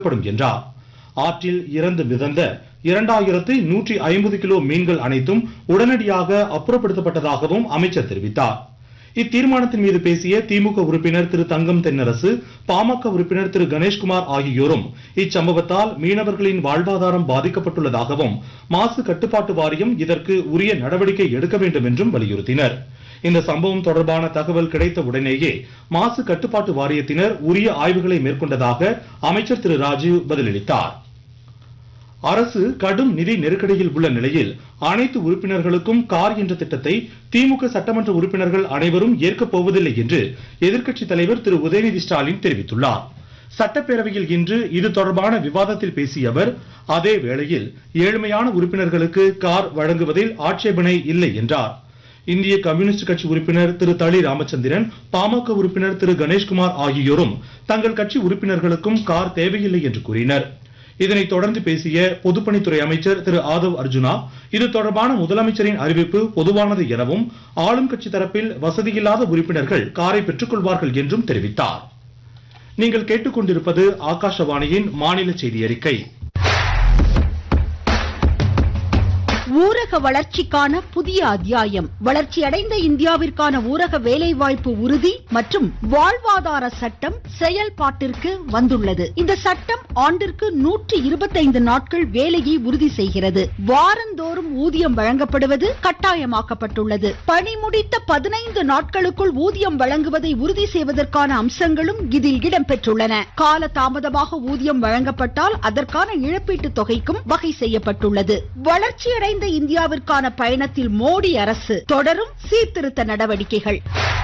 படும் என்றார் ஆற்றில் இறந்து மிதந்த இரண்டாயிரத்து நூற்றி ஐம்பது கிலோ மீன்கள் அனைத்தும் உடனடியாக அப்புறப்படுத்தப்பட்டதாகவும் அமைச்சர் தெரிவித்தார் இத்தீர்மானத்தின் மீது பேசிய திமுக உறுப்பினர் திரு தங்கம் தென்னரசு பாமக உறுப்பினர் திரு கணேஷ்குமார் ஆகியோரும் இச்சம்பவத்தால் மீனவர்களின் வாழ்வாதாரம் பாதிக்கப்பட்டுள்ளதாகவும் மாசு கட்டுப்பாட்டு வாரியம் இதற்கு உரிய நடவடிக்கை எடுக்க வேண்டும் என்றும் வலியுறுத்தினர் இந்த சம்பவம் தொடர்பான தகவல் கிடைத்த உடனேயே மாசு கட்டுப்பாட்டு வாரியத்தினர் உரிய ஆய்வுகளை மேற்கொண்டதாக அமைச்சர் திரு ராஜீவ் பதிலளித்தார் அரசு கடும் நிதி நெருக்கடியில் உள்ள நிலையில் அனைத்து உறுப்பினர்களுக்கும் கார் என்ற திட்டத்தை திமுக சட்டமன்ற உறுப்பினர்கள் அனைவரும் ஏற்கப் போவதில்லை என்று எதிர்க்கட்சித் தலைவர் திரு உதயநிதி ஸ்டாலின் தெரிவித்துள்ளார் சட்டப்பேரவையில் இன்று இது தொடர்பான விவாதத்தில் பேசிய அவர் அதே வேளையில் ஏழ்மையான உறுப்பினர்களுக்கு கார் வழங்குவதில் ஆட்சேபனை இல்லை என்றார் இந்திய கம்யூனிஸ்ட் கட்சி உறுப்பினர் திரு தளி ராமச்சந்திரன் பாமக உறுப்பினர் திரு கணேஷ்குமார் ஆகியோரும் தங்கள் கட்சி உறுப்பினர்களுக்கும் கார் தேவையில்லை என்று கூறினர் இதனைத் தொடர்ந்து பேசிய பொதுப்பணித்துறை அமைச்சர் திரு ஆதவ் அர்ஜுனா இது தொடர்பான முதலமைச்சரின் அறிவிப்பு பொதுவானது எனவும் ஆளும் கட்சி தரப்பில் வசதியில்லாத உறுப்பினர்கள் காரை பெற்றுக் கொள்வார்கள் என்றும் தெரிவித்தார் நீங்கள் கேட்டுக்கொண்டிருப்பது ஆகாஷவாணியின் மாநில செய்தி அறிக்கை ஊரக வளர்ச்சிக்கான புதிய அத்தியாயம் வளர்ச்சியடைந்த இந்தியாவிற்கான ஊரக வேலைவாய்ப்பு உறுதி மற்றும் வாழ்வாதார சட்டம் செயல்பாட்டிற்கு வந்துள்ளது இந்த சட்டம் ஆண்டிற்கு நூற்றி இருபத்தைந்து நாட்கள் வேலையை உறுதி செய்கிறது வாரந்தோறும் ஊதியம் வழங்கப்படுவது கட்டாயமாக்கப்பட்டுள்ளது பணி முடித்த பதினைந்து நாட்களுக்குள் ஊதியம் வழங்குவதை உறுதி செய்வதற்கான அம்சங்களும் இதில் இடம்பெற்றுள்ளன கால தாமதமாக ஊதியம் வழங்கப்பட்டால் அதற்கான இழப்பீட்டுத் தொகைக்கும் வகை செய்யப்பட்டுள்ளது வளர்ச்சியடைந்த இந்தியாவிற்கான பயணத்தில் மோடி அரசு தொடரும் சீர்திருத்த நடவடிக்கைகள்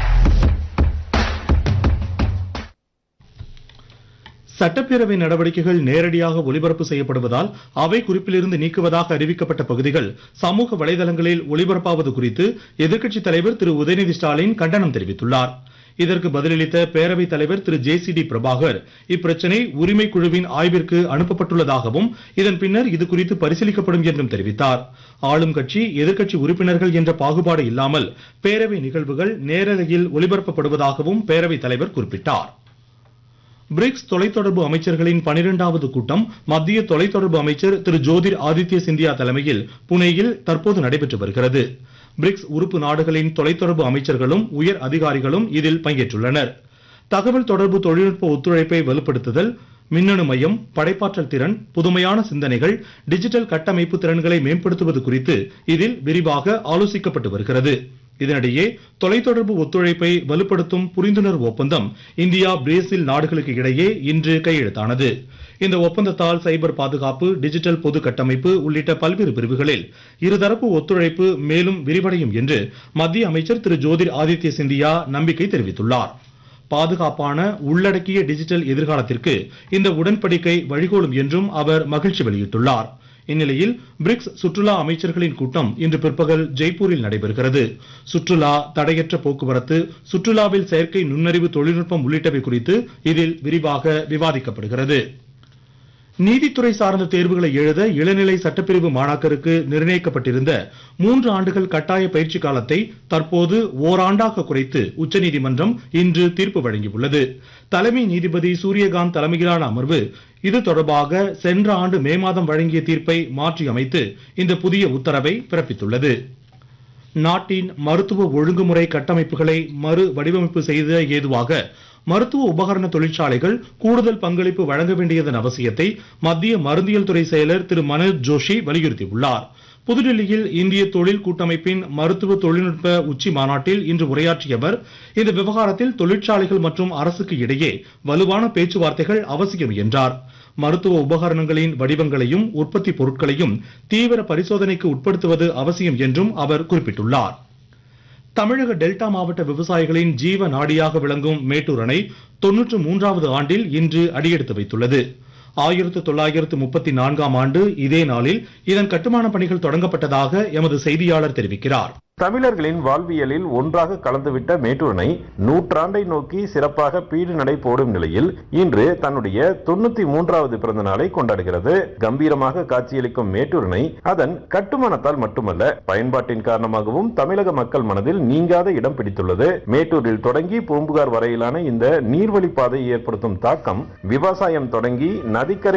சட்டப்பேரவை நடவடிக்கைகள் நேரடியாக ஒளிபரப்பு செய்யப்படுவதால் அவை குறிப்பிலிருந்து நீக்குவதாக அறிவிக்கப்பட்ட பகுதிகள் சமூக வலைதளங்களில் ஒளிபரப்பாவது குறித்து எதிர்க்கட்சித் தலைவர் திரு உதயநிதி ஸ்டாலின் கண்டனம் தெரிவித்துள்ளார் இதற்கு பதிலளித்த பேரவைத் தலைவர் Thiru J C D Prabhakar இப்பிரச்சனை உரிமை குழுவின் ஆய்விற்கு அனுப்பப்பட்டுள்ளதாகவும் இதன் பின்னர் இது குறித்து பரிசீலிக்கப்படும் என்றும் தெரிவித்தார் ஆளும் கட்சி எதிர்க்கட்சி உறுப்பினர்கள் என்ற பாகுபாடு இல்லாமல் பேரவை நிகழ்வுகள் நேரலையில் ஒளிபரப்பப்படுவதாகவும் பேரவைத் தலைவர் குறிப்பிட்டார் பிரிக்ஸ் தொலைத்தொடர்பு அமைச்சர்களின் பனிரெண்டாவது கூட்டம் மத்திய தொலைத்தொடர்பு அமைச்சர் திரு ஜோதிர் ஆதித்ய சிந்தியா தலைமையில் புனேயில் தற்போது நடைபெற்று வருகிறது பிரிக்ஸ் உறுப்பு நாடுகளின் தொலைத்தொடர்பு அமைச்சர்களும் உயர் அதிகாரிகளும் இதில் பங்கேற்றுள்ளனர் தகவல் தொடர்பு தொழில்நுட்ப ஒத்துழைப்பை வலுப்படுத்துதல் மின்னணு மையம் படைப்பாற்றல் திறன் புதுமையான சிந்தனைகள் டிஜிட்டல் கட்டமைப்பு திறன்களை மேம்படுத்துவது குறித்து இதில் விரிவாக ஆலோசிக்கப்பட்டு வருகிறது இதனிடையே தொலைத்தொடர்பு ஒத்துழைப்பை வலுப்படுத்தும் புரிந்துணர்வு ஒப்பந்தம் இந்தியா பிரேசில் நாடுகளுக்கு இடையே இன்று கையெழுத்தானது இந்த ஒப்பந்தத்தால் சைபர் பாதுகாப்பு டிஜிட்டல் பொது கட்டமைப்பு உள்ளிட்ட பல்வேறு பிரிவுகளில் இருதரப்பு ஒத்துழைப்பு மேலும் விரிவடையும் என்று மத்திய அமைச்சர் திரு ஜோதிர் ஆதித்ய சிந்தியா நம்பிக்கை தெரிவித்துள்ளார் பாதுகாப்பான உள்ளடக்கிய டிஜிட்டல் எதிர்காலத்திற்கு இந்த உடன்படிக்கை வழிகோலும் என்றும் அவர் மகிழ்ச்சி வெளியிட்டுள்ளார் இந்நிலையில் பிரிக்ஸ் சுற்றுலா அமைச்சர்களின் கூட்டம் இன்று பிற்பகல் ஜெய்ப்பூரில் நடைபெறுகிறது சுற்றுலா தடையற்ற போக்குவரத்து சுற்றுலாவில் செயற்கை நுண்ணறிவு தொழில்நுட்பம் உள்ளிட்டவை குறித்து இதில் விரிவாக விவாதிக்கப்படுகிறது நீதித்துறை சார்ந்த தேர்வுகளை எழுத இளநிலை சட்டப்பிரிவு மாணாக்கருக்கு நிர்ணயிக்கப்பட்டிருந்த மூன்று ஆண்டுகள் கட்டாய பயிற்சி காலத்தை தற்போது ஓராண்டாக குறைத்து உச்சநீதிமன்றம் இன்று தீர்ப்பு வழங்கியுள்ளது தலைமை நீதிபதி சூரியகாந்த் தலைமையிலான அமர்வு இது தொடர்பாக சென்ற ஆண்டு மே மாதம் வழங்கிய தீர்ப்பை மாற்றி அமைத்து இந்த புதிய உத்தரவை பிறப்பித்துள்ளது நாட்டின் மருத்துவ ஒழுங்குமுறை கட்டமைப்புகளை மறு வடிவமைப்பு செய்த ஏதுவாக மருத்துவ உபகரண தொழிற்சாலைகள் கூடுதல் பங்களிப்பு வழங்க வேண்டியதன் அவசியத்தை மத்திய மருந்தியல் துறை செயலர் திரு மனோஜ் ஜோஷி வலியுறுத்தியுள்ளார் புதுடில்லியில் இந்திய தொழில் கூட்டமைப்பின் மருத்துவ தொழில்நுட்ப உச்சி மாநாட்டில் இன்று உரையாற்றிய அவர் இந்த விவகாரத்தில் தொழிற்சாலைகள் மற்றும் அரசுக்கு இடையே வலுவான பேச்சுவார்த்தைகள் அவசியம் என்றார் மருத்துவ உபகரணங்களின் வடிவங்களையும் உற்பத்தி பொருட்களையும் தீவிர பரிசோதனைக்கு உட்படுத்துவது அவசியம் என்றும் அவர் குறிப்பிட்டுள்ளார் தமிழக டெல்டா மாவட்ட விவசாயிகளின் ஜீவ நாடியாக விளங்கும் மேட்டூர் அணை தொன்னூற்று மூன்றாவது ஆண்டில் இன்று அடியெடுத்து வைத்துள்ளது ஆயிரத்து தொள்ளாயிரத்து முப்பத்தி நான்காம் ஆண்டு இதே நாளில் இதன் கட்டுமான பணிகள் தொடங்கப்பட்டதாக எமது செய்தியாளர் தெரிவிக்கிறார் தமிழர்களின் வாழ்வியலில் ஒன்றாக கலந்துவிட்ட மேட்டூர் அணை நூற்றாண்டை நோக்கி சிறப்பாக பீடு நடை போடும் நிலையில் இன்று தன்னுடைய தொண்ணூத்தி மூன்றாவது பிறந்த நாளை கொண்டாடுகிறது கம்பீரமாக காட்சியளிக்கும் மேட்டூர் அணை அதன் கட்டுமானத்தால் மட்டுமல்ல பயன்பாட்டின் காரணமாகவும் தமிழக மக்கள் மனதில் நீங்காத இடம் பிடித்துள்ளது மேட்டூரில் தொடங்கி பூம்புகார் வரையிலான இந்த நீர்வழி பாதை ஏற்படுத்தும் தாக்கம் விவசாயம் தொடங்கி நதிக்கரை